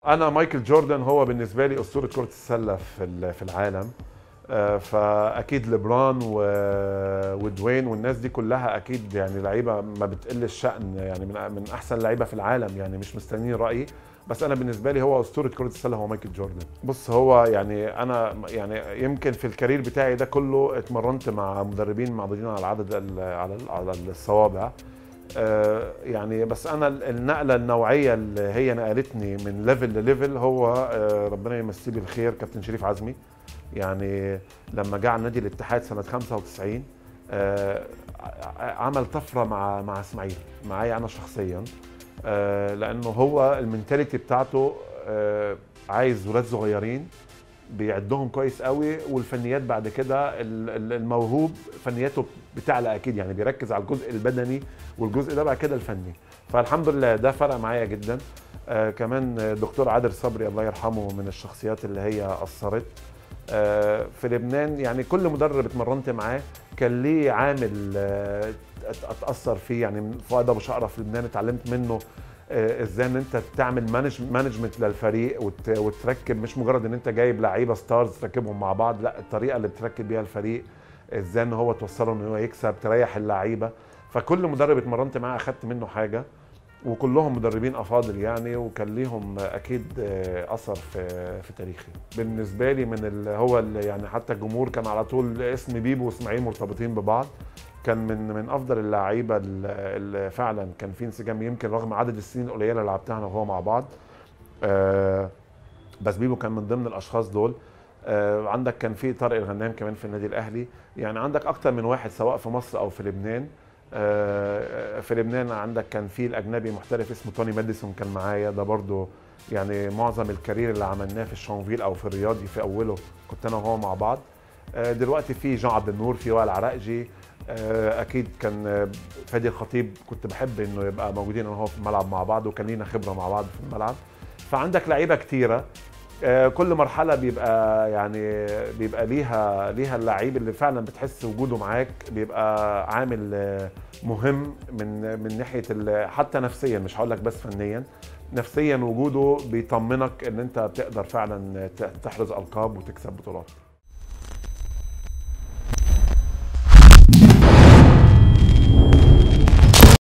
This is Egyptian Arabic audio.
انا مايكل جوردن هو بالنسبه لي اسطوره كره السله في ال- في العالم آه، فاكيد ليبران و- ودوين والناس دي كلها اكيد يعني لعيبه ما بتقل الشأن يعني من من احسن لعيبه في العالم يعني مش مستنيين رايي بس انا بالنسبه لي هو اسطوره كره السله هو مايكل جوردن بص هو يعني انا يعني يمكن في الكارير بتاعي ده كله اتمرنت مع مدربين معدودين على عدد ال- على ال- على الصوابع آه، يعني بس انا ال- النقله النوعيه اللي هي نقلتني من ليفل لليفل هو آه، ربنا يمسيه بالخير كابتن شريف عزمي يعني لما جه على نادي الاتحاد سنه 95 آه، ع- عمل طفره مع مع اسماعيل معايا انا شخصيا آه، لانه هو المنتاليتي بتاعته آه، عايز ولاد صغيرين بيعدهم كويس قوي والفنيات بعد كده ال- ال- الموهوب فنياته بتعلى اكيد يعني بيركز على الجزء البدني والجزء ده بعد كده الفني فالحمد لله ده فرق معايا جدا آه كمان دكتور عادل صبري الله يرحمه من الشخصيات اللي هي اثرت آه في لبنان يعني كل مدرب اتمرنت معاه كان ليه عامل آه أت- اتاثر فيه يعني من فؤاد ابو شقره في لبنان اتعلمت منه آه، ازاي ان انت تعمل مانج مانجمنت للفريق وت... وتركب مش مجرد ان انت جايب لعيبه ستارز تركبهم مع بعض لا الطريقه اللي بتركب بيها الفريق ازاي ان هو توصله ان هو يكسب تريح اللعيبه فكل مدرب اتمرنت معاه اخدت منه حاجه وكلهم مدربين افاضل يعني وكان ليهم اكيد آه، اثر في في تاريخي بالنسبه لي من ال... هو ال... يعني حتى الجمهور كان على طول اسم بيبو واسماعيل مرتبطين ببعض كان من من افضل اللعيبه اللي فعلا كان في انسجام يمكن رغم عدد السنين القليله اللي لعبتها انا وهو مع بعض آه، بس بيبو كان من ضمن الاشخاص دول آه، عندك كان في طارق الغنام كمان في النادي الاهلي يعني عندك اكتر من واحد سواء في مصر او في لبنان آه، في لبنان عندك كان في الاجنبي محترف اسمه توني ماديسون كان معايا ده برضو يعني معظم الكارير اللي عملناه في الشونفيل او في الرياضي في اوله كنت انا وهو مع بعض آه، دلوقتي في جان عبد النور في وائل عراقجي آه، اكيد كان آه، فادي الخطيب كنت بحب انه يبقى موجودين انا وهو في الملعب مع بعض وكان لينا خبره مع بعض في الملعب فعندك لعيبه كتيره آه، كل مرحله بيبقى يعني بيبقى ليها ليها اللعيب اللي فعلا بتحس وجوده معاك بيبقى عامل آه، مهم من من ناحيه ال- حتى نفسيا مش هقول لك بس فنيا نفسيا وجوده بيطمنك ان انت بتقدر فعلا ت- تحرز القاب وتكسب بطولات